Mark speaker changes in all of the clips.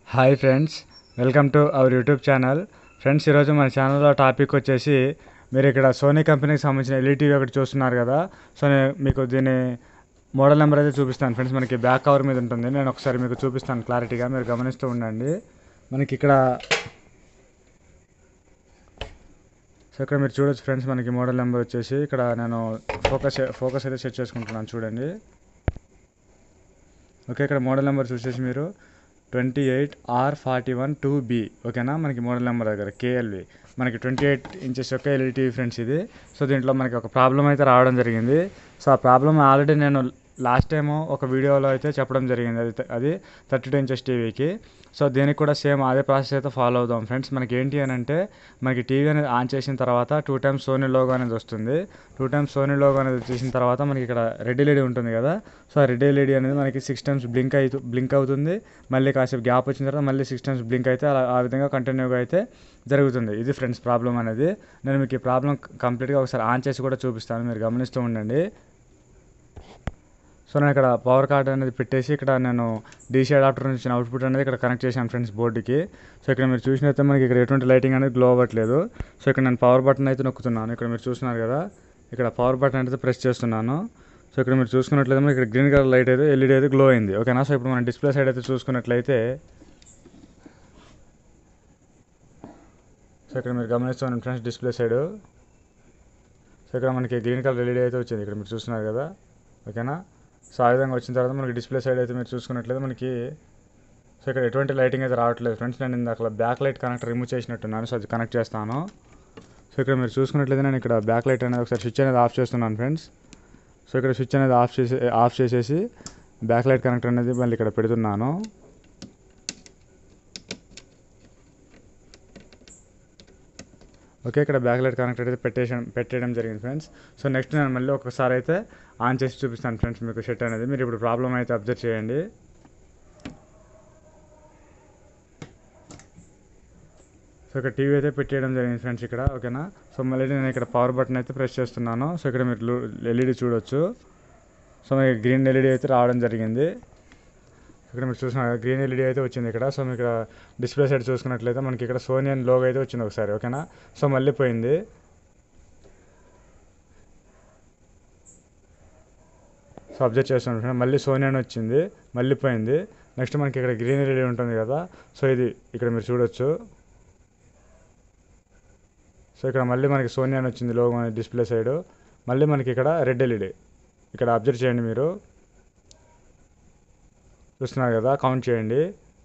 Speaker 1: hi friends welcome to our YouTube channel friends ఈరోజు మన ఛానల్లో టాపిక్ వచ్చేసి మీరు ఇక్కడ సోనీ కంపెనీకి సంబంధించిన ఎల్ఈ టీవీ ఒకటి చూస్తున్నారు కదా సో నేను మీకు దీని మోడల్ నెంబర్ అయితే చూపిస్తాను ఫ్రెండ్స్ మనకి బ్యాక్ కవర్ మీద ఉంటుంది నేను ఒకసారి మీకు చూపిస్తాను క్లారిటీగా మీరు గమనిస్తూ ఉండండి మనకి ఇక్కడ సో ఇక్కడ మీరు చూడొచ్చు ఫ్రెండ్స్ మనకి మోడల్ నెంబర్ వచ్చేసి ఇక్కడ నేను ఫోకస్ ఫోకస్ అయితే సెట్ చేసుకుంటున్నాను చూడండి ఓకే ఇక్కడ మోడల్ నెంబర్ చూసేసి మీరు twenty eight R forty one two B ఓకేనా మనకి మోడల్ నెంబర్ దగ్గర కేఎల్వి మనకి ట్వంటీ ఎయిట్ ఇంచెస్ యొక్క ఎల్ఈడి ఫ్రెండ్స్ ఇది సో దీంట్లో మనకి ఒక ప్రాబ్లం అయితే రావడం జరిగింది సో ఆ ప్రాబ్లం ఆల్రెడీ నేను లాస్ట్ టైము ఒక వీడియోలో అయితే చెప్పడం జరిగింది అది అది థర్టీ టూ ఇంచెస్ టీవీకి సో దీనికి కూడా సేమ్ అదే ప్రాసెస్ అయితే ఫాలో అవుదాం ఫ్రెండ్స్ మనకి ఏంటి అని అంటే మనకి టీవీ అనేది ఆన్ చేసిన తర్వాత టూ టైమ్స్ సోనీ లోగో అనేది వస్తుంది టూ టైమ్స్ సోనీ లోగో అనేది వచ్చేసిన తర్వాత మనకి ఇక్కడ రెడ్ ఎల్ఈడి ఉంటుంది కదా సో ఆ రెడ్ ఎల్ఈడి అనేది మనకి సిక్స్ టైమ్స్ బ్లింక్ అవుతూ బ్లింక్ అవుతుంది మళ్ళీ కాసేపు గ్యాప్ వచ్చిన తర్వాత మళ్ళీ సిక్స్ టైమ్స్ బ్లింక్ అయితే అలా ఆ విధంగా కంటిన్యూగా అయితే జరుగుతుంది ఇది ఫ్రెండ్స్ ప్రాబ్లం అనేది నేను మీకు ఈ ప్రాబ్లం కంప్లీట్గా ఒకసారి ఆన్ చేసి కూడా చూపిస్తాను మీరు గమనిస్తూ ఉండండి సో నేను ఇక్కడ పవర్ కార్డ్ అనేది పెట్టేసి ఇక్కడ నేను డీసీ అడాప్టర్ నుంచి వచ్చిన అవుట్పుట్ అనేది ఇక్కడ కనెక్ట్ చేశాను ఫ్రెండ్స్ బోర్డుకి సో ఇక్కడ మీరు చూసినైతే మనకి ఇక్కడ ఎటువంటి లైటింగ్ అనేది గ్లో అవ్వట్లేదు సో ఇక్కడ నేను పవర్ బటన్ అయితే నొక్కుతున్నాను ఇక్కడ మీరు చూస్తున్నారు కదా ఇక్కడ పవర్ బటన్ అయితే ప్రెస్ చేస్తున్నాను సో ఇక్కడ మీరు చూసుకున్నట్లయితే మనకి ఇక్కడ గ్రీన్ కలర్ లైట్ అయితే ఎల్ఈడి అయితే గ్లో అయింది ఓకేనా సో ఇప్పుడు మనం డిస్ప్లే సైడ్ అయితే చూసుకున్నట్లయితే సో ఇక్కడ మీరు గమనిస్తున్నాను ఫ్రెండ్స్ డిస్ప్లే సైడ్ సో ఇక్కడ మనకి గ్రీన్ కలర్ ఎల్ఈడి అయితే వచ్చింది ఇక్కడ మీరు చూస్తున్నారు కదా ఓకేనా సో ఆ విధంగా వచ్చిన తర్వాత మనకి డిస్ప్లే సైడ్ అయితే మీరు చూసుకున్నట్లయితే మనకి సో ఇక్కడ ఎటువంటి లైటింగ్ అయితే రావట్లేదు ఫ్రెండ్స్ నేను ఇందాక బ్యాక్ లైట్ కనెక్ట్ రిమూవ్ చేసినట్టున్నాను సో అది కనెక్ట్ చేస్తాను సో ఇక్కడ మీరు చూసుకున్నట్లయితే నేను ఇక్కడ బ్యాక్ లైట్ అనేది ఒకసారి స్విచ్ అనేది ఆఫ్ చేస్తున్నాను ఫ్రెండ్స్ సో ఇక్కడ స్విచ్ అనేది ఆఫ్ చేసి ఆఫ్ చేసేసి బ్యాక్ లైట్ కనెక్టర్ అనేది మళ్ళీ ఇక్కడ పెడుతున్నాను ఓకే ఇక్కడ బ్యాక్ లైట్ కనెక్టర్ అయితే పెట్టేసాం పెట్టేయడం జరిగింది ఫ్రెండ్స్ సో నెక్స్ట్ నేను మళ్ళీ ఒకసారి అయితే ఆన్ చేసి చూపిస్తాను ఫ్రెండ్స్ మీకు షెట్ అనేది మీరు ఇప్పుడు ప్రాబ్లం అయితే అబ్జర్వ్ చేయండి సో ఇక్కడ టీవీ అయితే పెట్టేయడం జరిగింది ఫ్రెండ్స్ ఇక్కడ ఓకేనా సో మళ్ళీ నేను ఇక్కడ పవర్ బటన్ అయితే ప్రెస్ చేస్తున్నాను సో ఇక్కడ మీరు ఎల్ఈడి చూడొచ్చు సో మీకు గ్రీన్ ఎల్ఈడి అయితే రావడం జరిగింది ఇక్కడ మీరు చూసిన గ్రీన్ ఎల్ఈడి అయితే వచ్చింది ఇక్కడ సో మీకు డిస్ప్లే సైడ్ చూసుకున్నట్లయితే మనకి ఇక్కడ సోనీ అని లోగో అయితే వచ్చింది ఒకసారి ఓకేనా సో మళ్ళీ పోయింది సో అబ్జర్వ్ చేస్తున్నాను ఫ్రెండ్ మళ్ళీ సోనీ అని వచ్చింది మళ్ళీ పోయింది నెక్స్ట్ మనకి ఇక్కడ గ్రీన్ ఎల్ఈడి ఉంటుంది కదా సో ఇది ఇక్కడ మీరు చూడొచ్చు సో ఇక్కడ మళ్ళీ మనకి సోనీ అని వచ్చింది లోగో డిస్ప్లే సైడ్ మళ్ళీ మనకి ఇక్కడ రెడ్ ఎల్ఈడి ఇక్కడ అబ్జర్వ్ చేయండి మీరు చూస్తున్నారు కదా కౌంట్ చేయండి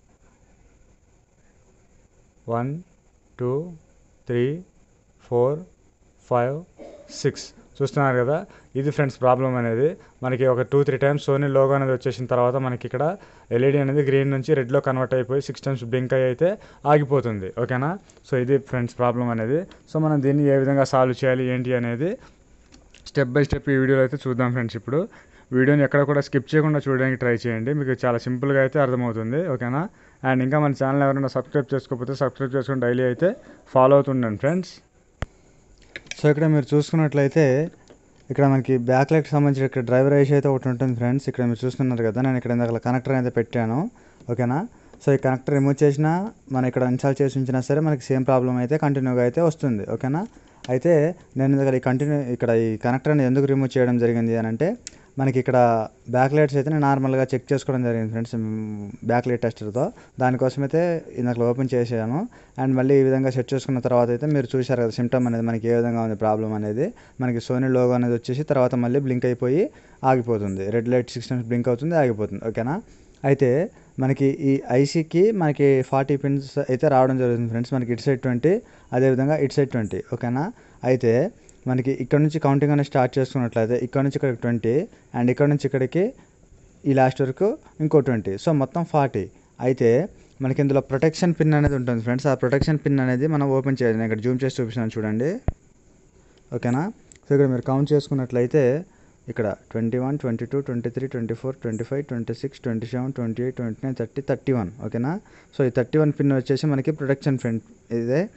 Speaker 1: one two three four five six చూస్తున్నారు కదా ఇది ఫ్రెండ్స్ ప్రాబ్లం అనేది మనకి ఒక two three times Sony logo అనేది వచ్చేసిన తర్వాత మనకి ఇక్కడ ఎల్ఈడి అనేది గ్రీన్ నుంచి రెడ్లో కన్వర్ట్ అయిపోయి సిక్స్ టైమ్స్ బ్లింక్ అయ్యి అయితే ఆగిపోతుంది ఓకేనా సో ఇది ఫ్రెండ్స్ ప్రాబ్లం అనేది సో మనం దీన్ని ఏ విధంగా సాల్వ్ చేయాలి ఏంటి అనేది స్టెప్ బై స్టెప్ ఈ వీడియోలో అయితే చూద్దాం ఫ్రెండ్స్ ఇప్పుడు వీడియోని ఎక్కడ కూడా స్కిప్ చేయకుండా చూడడానికి ట్రై చేయండి మీకు చాలా సింపుల్గా అయితే అర్థమవుతుంది ఓకేనా అండ్ ఇంకా మన ఛానల్ ఎవరైనా సబ్స్క్రైబ్ చేసుకోకపోతే సబ్స్క్రైబ్ చేసుకుని డైలీ అయితే ఫాలో అవుతుండండి ఫ్రెండ్స్ సో ఇక్కడ మీరు చూసుకున్నట్లయితే ఇక్కడ మనకి బ్యాక్ లైట్ సంబంధించిన ఇక్కడ డ్రైవర్ ఐష్ అయితే ఒకటి ఉంటుంది ఫ్రెండ్స్ ఇక్కడ మీరు చూస్తున్నారు కదా నేను ఇక్కడ ఇందాక కనెక్టర్ అయితే పెట్టాను ఓకేనా సో ఈ కనెక్టర్ రిమూవ్ చేసినా మనం ఇక్కడ ఇన్స్టాల్ చేసి ఉంచినా సరే మనకి సేమ్ ప్రాబ్లం అయితే కంటిన్యూగా అయితే వస్తుంది ఓకేనా అయితే నేను ఇక్కడ ఈ కంటిన్యూ ఇక్కడ ఈ కనెక్టర్ అనేది ఎందుకు రిమూవ్ చేయడం జరిగింది అని అంటే మనకి ఇక్కడ బ్యాక్ లైట్స్ అయితే నేను నార్మల్గా చెక్ చేసుకోవడం జరిగింది ఫ్రెండ్స్ బ్యాక్ లైట్ టెస్టర్తో దానికోసం అయితే ఇందాక ఓపెన్ చేసాను అండ్ మళ్ళీ ఈ విధంగా సెట్ చేసుకున్న తర్వాత అయితే మీరు చూశారు కదా సిమ్టమ్ అనేది మనకి ఏ విధంగా ఉంది ప్రాబ్లం అనేది మనకి సోనీ లోగో అనేది వచ్చేసి తర్వాత మళ్ళీ బ్లింక్ అయిపోయి ఆగిపోతుంది red light six times blink అవుతుంది ఆగిపోతుంది ఓకేనా అయితే మనకి ఈ ఐసీకి మనకి ఫార్టీ పిన్స్ అయితే రావడం జరుగుతుంది ఫ్రెండ్స్ మనకి ఇటు సైడ్ ట్వంటీ అదేవిధంగా ఇటు సైడ్ ట్వంటీ ఓకేనా అయితే మనకి ఇక్కడ నుంచి కౌంటింగ్ అనేది స్టార్ట్ చేసుకున్నట్లయితే ఇక్కడ నుంచి ఇక్కడికి ట్వంటీ అండ్ ఇక్కడ నుంచి ఇక్కడికి ఈ లాస్ట్ వరకు ఇంకో ట్వంటీ సో మొత్తం ఫార్టీ అయితే మనకి ఇందులో ప్రొటెక్షన్ పిన్ అనేది ఉంటుంది ఫ్రెండ్స్ ఆ ప్రొటెక్షన్ పిన్ అనేది మనం ఓపెన్ చేయాలి నేను ఇక్కడ జూమ్ చేసి చూపిస్తున్నాను చూడండి ఓకేనా సో ఇక్కడ మీరు కౌంట్ చేసుకున్నట్లయితే ఇక్కడ twenty one twenty two twenty three twenty four twenty five twenty six twenty seven twenty eight twenty nine thirty thirty one ఓకేనా సో ఈ థర్టీ వన్ పిన్ వచ్చేసి మనకి ప్రొటెక్షన్ పిన్ ఇదే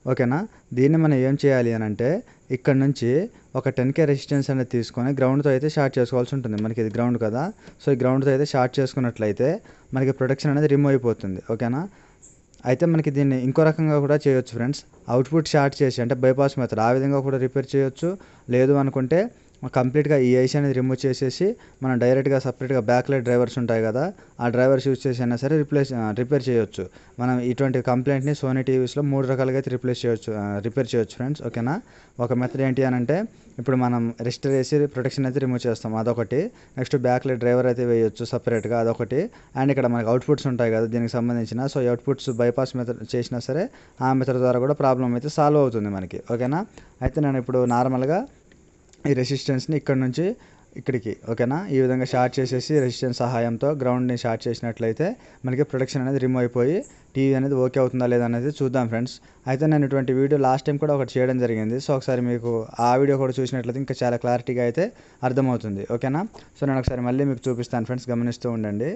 Speaker 1: ఓకేనా దీన్ని మనం ఏం చేయాలి అని అంటే ఇక్కడ నుంచి ఒక టెన్ కే రెసిస్టెన్స్ అనేది తీసుకొని గ్రౌండ్తో అయితే షార్ట్ చేసుకోవాల్సి ఉంటుంది మనకి ఇది గ్రౌండ్ కదా సో ఈ గ్రౌండ్తో అయితే షార్ట్ చేసుకున్నట్లయితే మనకి ప్రొటెక్షన్ అనేది రిమూవ్ అయిపోతుంది ఓకేనా అయితే మనకి దీన్ని ఇంకో రకంగా కూడా చేయొచ్చు ఫ్రెండ్స్ అవుట్పుట్ షార్ట్ చేసి అంటే బైపాస్ మెథడ్ ఆ విధంగా కూడా రిపేర్ చేయొచ్చు లేదు అనుకుంటే కంప్లీట్గా ఈ ఐసీ అనేది రిమూవ్ చేసేసి మనం డైరెక్ట్గా సపరేట్గా బ్యాక్ లైట్ డ్రైవర్స్ ఉంటాయి కదా ఆ డ్రైవర్స్ యూజ్ చేసి అయినా సరే రిప్లేస్ రిపేర్ చేయొచ్చు మనం ఇటువంటి కంప్లైంట్ని సోనీ టీవీస్లో మూడు రకాలుగా అయితే రిప్లేస్ చేయొచ్చు రిపేర్ చేయొచ్చు ఫ్రెండ్స్ ఓకేనా ఒక మెథడ్ ఏంటి అని అంటే ఇప్పుడు మనం రెస్టర్ వేసి ప్రొటెక్షన్ అయితే రిమూవ్ చేస్తాం అదొకటి నెక్స్ట్ బ్యాక్ లైట్ డ్రైవర్ అయితే వేయొచ్చు సపరేట్గా అదొకటి అండ్ ఇక్కడ మనకి అవుట్పుట్స్ ఉంటాయి కదా దీనికి సంబంధించిన సో అవుట్పుట్స్ బైపాస్ మెథడ్ చేసినా సరే ఆ మెథడ్ ద్వారా కూడా ప్రాబ్లం అయితే సాల్వ్ అవుతుంది మనకి ఓకేనా అయితే నేను ఇప్పుడు నార్మల్గా ఈ రెసిస్టెన్స్ని ఇక్కడ నుంచి ఇక్కడికి ఓకేనా ఈ విధంగా షార్ట్ చేసేసి రెసిస్టెన్స్ సహాయంతో గ్రౌండ్ని షార్ట్ చేసినట్లయితే మనకి ప్రొడక్షన్ అనేది రిమూవ్ అయిపోయి టీవీ అనేది ఓకే అవుతుందా లేదా అనేది చూద్దాం ఫ్రెండ్స్ అయితే నేను ఇటువంటి వీడియో లాస్ట్ టైం కూడా ఒకటి చేయడం జరిగింది సో ఒకసారి మీకు ఆ వీడియో కూడా చూసినట్లయితే ఇంకా చాలా క్లారిటీగా అయితే అర్థమవుతుంది ఓకేనా సో నేను ఒకసారి మళ్ళీ మీకు చూపిస్తాను ఫ్రెండ్స్ గమనిస్తూ ఉండండి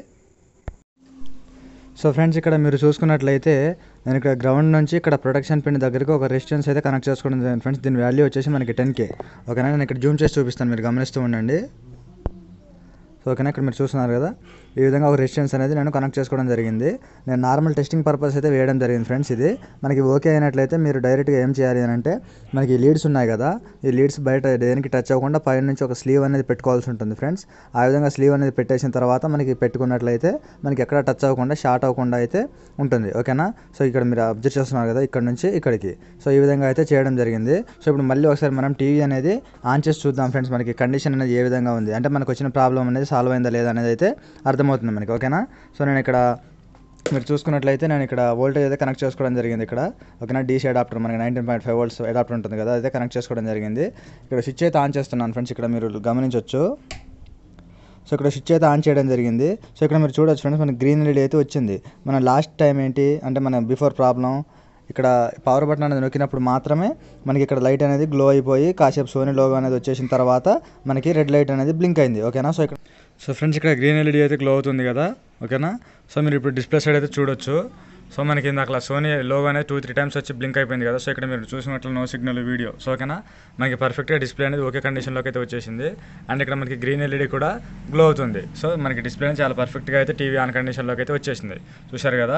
Speaker 1: సో ఫ్రెండ్స్ ఇక్కడ మీరు చూసుకున్నట్లయితే నేను ఇక్కడ గ్రౌండ్ నుంచి ఇక్కడ ప్రొటెక్షన్ పిన్ దగ్గరికి ఒక రెసిస్టెన్స్ అయితే కనెక్ట్ చేసుకోవడం జరిగింది ఫ్రెండ్స్ దీని వాల్యూ వచ్చేసి మనకి టెన్ కే ఓకేనా నేను ఇక్కడ జూమ్ చేసి చూపిస్తాను మీరు గమనిస్తూ ఉండండి సో ఓకేనా ఇక్కడ మీరు చూస్తున్నారు కదా ఈ విధంగా ఒక రెసిస్టెన్స్ అనేది నేను కనెక్ట్ చేసుకోవడం జరిగింది నేను నార్మల్ టెస్టింగ్ పర్పస్ అయితే వేయడం జరిగింది ఫ్రెండ్స్ ఇది మనకి ఓకే అయినట్లయితే మీరు డైరెక్ట్గా ఏం చేయాలి అని అంటే మనకి లీడ్స్ ఉన్నాయి కదా ఈ లీడ్స్ బయట దేనికి టచ్ అవ్వకుండా పైన నుంచి ఒక స్లీవ్ అనేది పెట్టుకోవాల్సి ఉంటుంది ఫ్రెండ్స్ ఆ విధంగా స్లీవ్ అనేది పెట్టేసిన తర్వాత మనకి పెట్టుకున్నట్లయితే మనకి ఎక్కడ టచ్ అవ్వకుండా షార్ట్ అవ్వకుండా అయితే ఉంటుంది ఓకేనా సో ఇక్కడ మీరు అబ్జర్వ్ చేస్తున్నారు కదా ఇక్కడ నుంచి ఇక్కడికి సో ఈ విధంగా అయితే చేయడం జరిగింది సో ఇప్పుడు మళ్ళీ ఒకసారి మనం టీవీ అనేది ఆన్ చేసి చూద్దాం ఫ్రెండ్స్ మనకి కండిషన్ అనేది ఏ విధంగా ఉంది అంటే మనకు వచ్చిన ప్రాబ్లం అనేది సాల్వ్ అయిందా లేదా అనేది అయితే అర్థమవుతుంది మనకి ఓకేనా సో నేను ఇక్కడ మీరు చూసుకున్నట్లయితే నేను ఇక్కడ వోల్టేజ్ అయితే కనెక్ట్ చేసుకోవడం జరిగింది ఇక్కడ ఓకేనా డీసీ అడాప్టర్ మనకి nineteen point five volts adapter ఉంటుంది కదా అయితే కనెక్ట్ చేసుకోవడం జరిగింది ఇక్కడ స్విచ్ అయితే ఆన్ చేస్తున్నాను ఫ్రెండ్స్ ఇక్కడ మీరు గమనించవచ్చు సో ఇక్కడ స్విచ్ అయితే ఆన్ చేయడం జరిగింది సో ఇక్కడ మీరు చూడొచ్చు ఫ్రెండ్స్ మనకి గ్రీన్ ఎల్ఈడి అయితే వచ్చింది మన లాస్ట్ టైం ఏంటి అంటే మన బిఫోర్ ప్రాబ్లం ఇక్కడ పవర్ బటన్ అనేది నొక్కినప్పుడు మాత్రమే మనకి ఇక్కడ లైట్ అనేది గ్లో అయిపోయి కాసేపు సోనీ లోగో అనేది వచ్చేసిన తర్వాత మనకి రెడ్ లైట్ అనేది బ్లింక్ అయింది ఓకేనా సో ఇక్కడ సో ఫ్రెండ్స్ ఇక్కడ గ్రీన్ ఎల్ఈడి అయితే గ్లో అవుతుంది కదా ఓకేనా సో మీరు ఇప్పుడు డిస్ప్లే సైడ్ అయితే చూడొచ్చు సో మనకి ఇందాక సోనీ లోగో అనేది టూ త్రీ టైమ్స్ వచ్చి బ్లింక్ అయిపోయింది కదా సో ఇక్కడ మీరు చూసినట్లు నో సిగ్నల్ వీడియో సో ఓకేనా మనకి పర్ఫెక్ట్గా డిస్ప్లే అనేది ఓకే కండిషన్లోకి అయితే వచ్చేసింది అండ్ ఇక్కడ మనకి గ్రీన్ ఎల్ఈడి కూడా గ్లో అవుతుంది సో మనకి డిస్ప్లే అనేది చాలా పర్ఫెక్ట్గా అయితే టీవీ ఆన్ కండిషన్లోకి అయితే వచ్చేసింది చూశారు కదా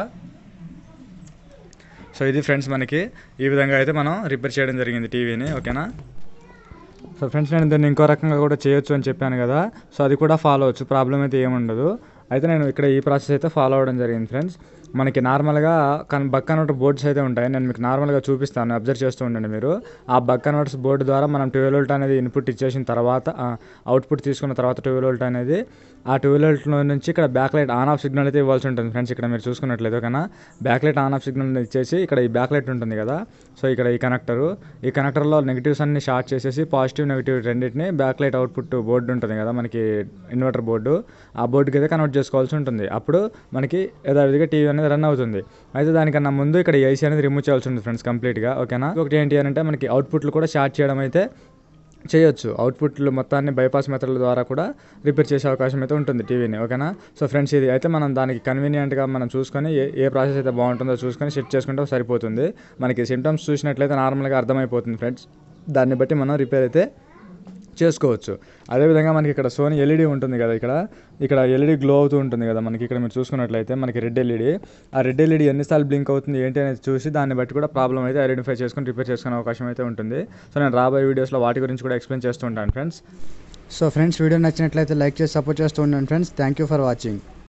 Speaker 1: సో ఇది ఫ్రెండ్స్ మనకి ఈ విధంగా అయితే మనం రిపేర్ చేయడం జరిగింది టీవీని ఓకేనా సో ఫ్రెండ్స్ నేను దీన్ని ఇంకో రకంగా కూడా చేయొచ్చు అని చెప్పాను కదా సో అది కూడా ఫాలో అవచ్చు ప్రాబ్లం అయితే ఏముండదు అయితే నేను ఇక్కడ ఈ ప్రాసెస్ అయితే ఫాలో అవ్వడం జరిగింది ఫ్రెండ్స్ మనకి నార్మల్గా కన్ బక్ కన్వర్టర్ బోర్డ్స్ అయితే ఉంటాయి నేను మీకు నార్మల్గా చూపిస్తాను అబ్జర్వ్ చేస్తూ ఉండండి మీరు ఆ బక్ కన్వర్టర్స్ బోర్డు ద్వారా మనం ట్వెల్వ్ వోల్ట్ అనేది ఇన్పుట్ ఇచ్చేసిన తర్వాత అవుట్పుట్ తీసుకున్న తర్వాత ట్వెల్వ్ వోల్ట్ అనేది ఆ ట్వెల్వ్ వోల్ట్లో నుంచి ఇక్కడ back light on off signal అయితే ఇవ్వాల్సి ఉంటుంది ఫ్రెండ్స్ ఇక్కడ మీరు చూసుకున్నట్లయితే ఓకేనా back light on off signal ఇచ్చేసి ఇక్కడ ఈ బ్యాక్ లైట్ ఉంటుంది కదా సో ఇక్కడ ఈ కనెక్టరు ఈ కనెక్టర్లో నెగిటివ్స్ అన్ని షార్ట్ చేసేసి పాజిటివ్ నెగిటివ్ రెండింటిని బ్యాక్ లైట్ అవుట్పుట్ బోర్డు ఉంటుంది కదా మనకి ఇన్వర్టర్ బోర్డు ఆ బోర్డుకి అయితే కన్వర్ట్ చేసుకోవాల్సి ఉంటుంది అప్పుడు మనకి యథావిధిగా టీవీ అనేది రన్ అవుతుంది అయితే దానికన్నా ముందు ఇక్కడ ఏసీ అనేది రిమూవ్ చేయాల్సి ఉంటుంది ఫ్రెండ్స్ కంప్లీట్గా ఓకేనా ఒకటి ఏంటి అని అంటే మనకి అవుట్పుట్లు కూడా షార్ట్ చేయడం అయితే చేయొచ్చు అవుట్పుట్లు మొత్తాన్ని బైపాస్ మెథడ్ల ద్వారా కూడా రిపేర్ చేసే అవకాశం అయితే ఉంటుంది టీవీని ఓకేనా సో ఫ్రెండ్స్ ఇది అయితే మనం దానికి కన్వీనియంట్గా మనం చూసుకొని ఏ ఏ ప్రాసెస్ అయితే బాగుంటుందో చూసుకొని సెట్ చేసుకుంటే సరిపోతుంది మనకి సిమ్టమ్స్ చూసినట్లయితే నార్మల్గా అర్థమైపోతుంది ఫ్రెండ్స్ దాన్ని బట్టి మనం రిపేర్ అయితే చేసుకోవచ్చు అదేవిధంగా మనకి ఇక్కడ సోనీ ఎల్ఈడి ఉంటుంది కదా ఇక్కడ ఇక్కడ ఎల్ఈడి గ్లో అవుతూ ఉంటుంది కదా మనకి ఇక్కడ మీరు చూసుకున్నట్లయితే మనకి రెడ్ ఎల్ఈడి ఆ రెడ్ ఎల్ఈడి ఎన్నిసార్లు బ్లింక్ అవుతుంది ఏంటి అనేది చూసి దాన్ని బట్టి కూడా ప్రాబ్లం అయితే ఐడెంటిఫై చేసుకొని రిపేర్ చేసుకునే అవకాశం అయితే ఉంటుంది సో నేను రాబోయే వీడియోస్లో వాటి గురించి కూడా ఎక్స్ప్లెయిన్ చేస్తూ ఉంటాను ఫ్రెండ్స్ సో ఫ్రెండ్స్ వీడియో నచ్చినట్లయితే లైక్ చేసి సపోర్ట్ చేస్తూ ఉండండి friends thank you for watching